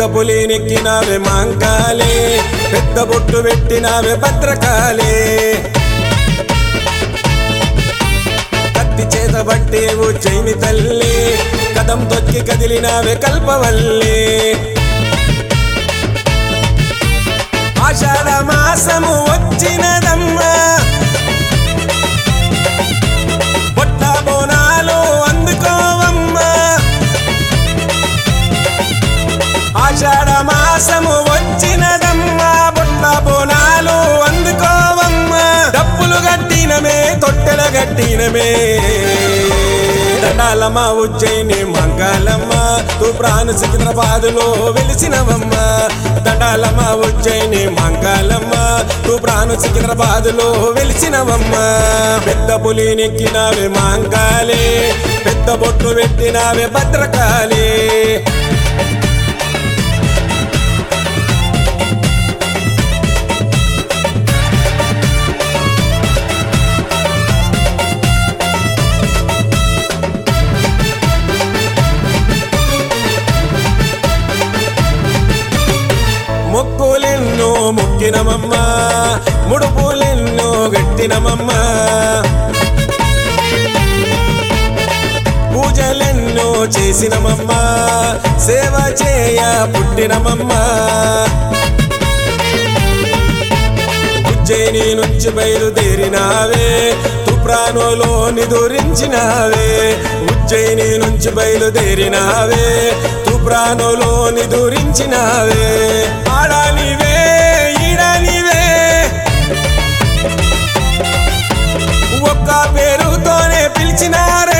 పులి నెక్కినావే మాంకాలే పెద్ద బొట్టు పెట్టినావే భద్రకాలే కత్తి చేత పట్టేవు చైని తల్లి కదం తొక్కి కదిలినావే కల్పవల్లి ఆషాఢ మాసము వచ్చినదమ్మా పొట్ట బోనాలు అందుకోవమ్మా ఆషాఢ మాసము వచ్చినదమ్మా బొట్ట బోనాలు అందుకోవమ్మా డప్పులు గట్టినమే తొట్టెల గట్టినమే దండాలమ్మ ఉజ్జయిని మంగళమ్మ తూ ప్రాణ సికింద్రాబాదులో వెలిసినవమ్మ దండాలమ్మ ఉజ్జయిని మంగళమ్మ తూ ప్రాణ సికింద్రాబాదులో వెలిసినవమ్మ పెద్ద పులి నెక్కినావే మాంకాలే పెద్ద బొట్టు పెట్టినావే భద్రకాళి మొక్కులెన్నో మొక్కినమమ్మ ముడుపులెన్నో గట్టినమమ్మ పూజలెన్నో చేసినమమ్మ సేవ చేయ పుట్టినమమ్మ ఉజ్జయిని నుంచి బయలుదేరినావే తుప్రానోలో నిదురించినావే ఉజ్జయిని నుంచి బయలుదేరినావే తుప్రానోలో నిదురించినావే ఆడానివే ఈడానివే ఒక్క పేరుతోనే పిలిచినారే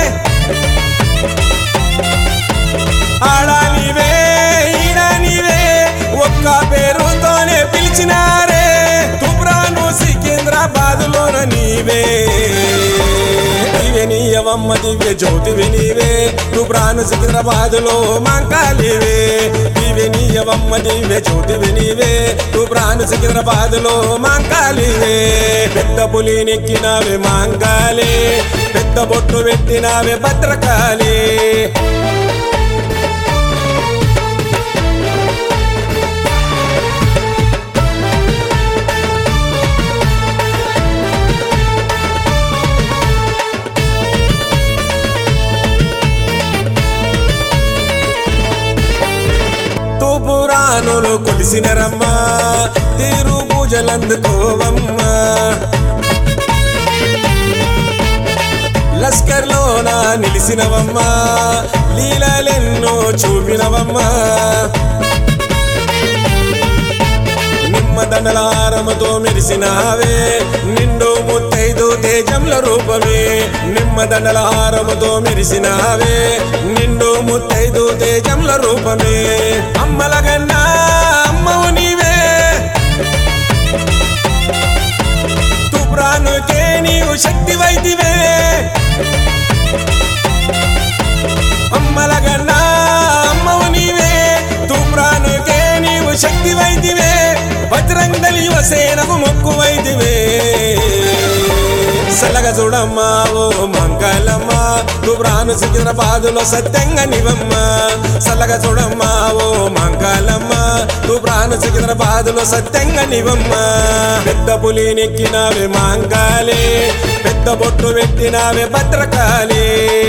ఆడానివే ఈడానివే ఒక్క పేరుతోనే పిలిచినారే తుబ్రాను సికింద్రాబాదులోన నీవే దివ్య నీయవమ్మ దివ్య జ్యోతివి నీవే తుబ్రాను సికింద్రాబాదులో మాంకాలివే దివ్య నీయవమ్మ దివ్య జ్యోతివి నీవే తుబ్రాను సికింద్రాబాదులో మాంకాలివే పెద్ద పులి నెక్కినావే మాంకాలే పెద్ద బొట్టు పెట్టినావే భద్రకాళి తూపురానులు కొలిసినరమ్మా తీరు పూజలందుకోవమ్మా లస్కర్లోన నిలిసినవమ్మా లీలలెన్నో చూపినవమ్మా నిమ్మదండలారముతో మెరిసినావే నిండు ముత్తైదు తేజంల రూపమే నిమ్మదండలారముతో మెరిసినావే నిండు ముత్తైదు తేజంల రూపమే అమ్మలగన్నా అమ్మవు నీవే తుప్రానుకే నీవు శక్తి వైదివే అమ్మలగన్నా అమ్మవు నీవే తుమ్రానుకే నీవు శక్తి వైదివే బజరంగలి యువసేనకు మొక్కు వైదివే సలగ చూడమ్మా ఓ మంగళమ్మ తుబ్రాను సికింద్రాబాదులో సత్యంగా నివమ్మ సలగ చూడమ్మా ఓ మంగళమ్మ తుబ్రాను సికింద్రాబాదులో సత్యంగా నివమ్మ పెద్ద పులి నెక్కినావే మాంగాలే పెద్ద బొట్టు పెట్టినావే భద్రకాళి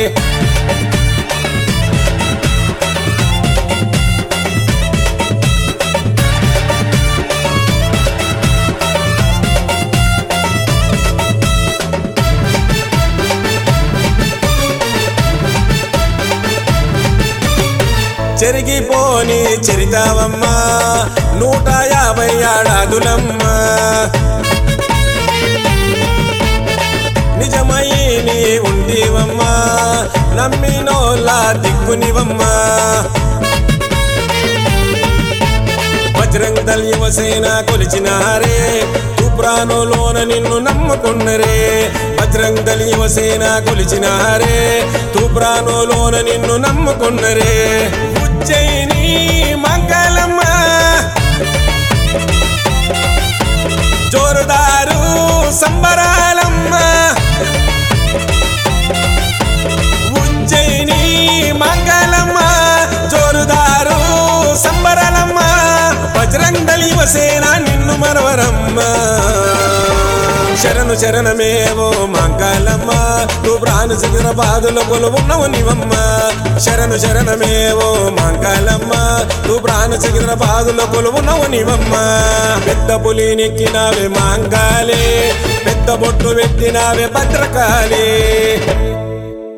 చెరిగిపోని చరితావమ్మా నూట యాభై ఏడాదులమ్మా నిజమై నీ ఉండివమ్మా నమ్మినోలా దిక్కునివమ్మా బజరంగ దళ యువసేన కొలిచినారే తుప్రానులోన నిన్ను నమ్ముకున్నరే బజరంగ దళ యువసేన కొలిచినారే తుప్రానులోన నిన్ను నమ్ముకున్నరే ఉజ్జయిని మంగళమ్మ జోరుదారు సంబరాలమ్మ ఉజ్జయిని మంగళమ్మ జోరుదారు సంబరాలమ్మ యువసేన నిన్ను మనవరమ్మ శరణు శరణమేవో మంగళమ్మ నువ్వు ప్రాణ శిఖర బాధల కొలువున్నవు నీవమ్మ శరణు శరణమేవో మంగళమ్మ నువ్వు ప్రాణ శిఖర బాధల కొలువున్నవు నీవమ్మ పెద్ద పులి నెక్కినావే మాంగాలే పెద్ద బొట్టు పెట్టినావే భద్రకాళి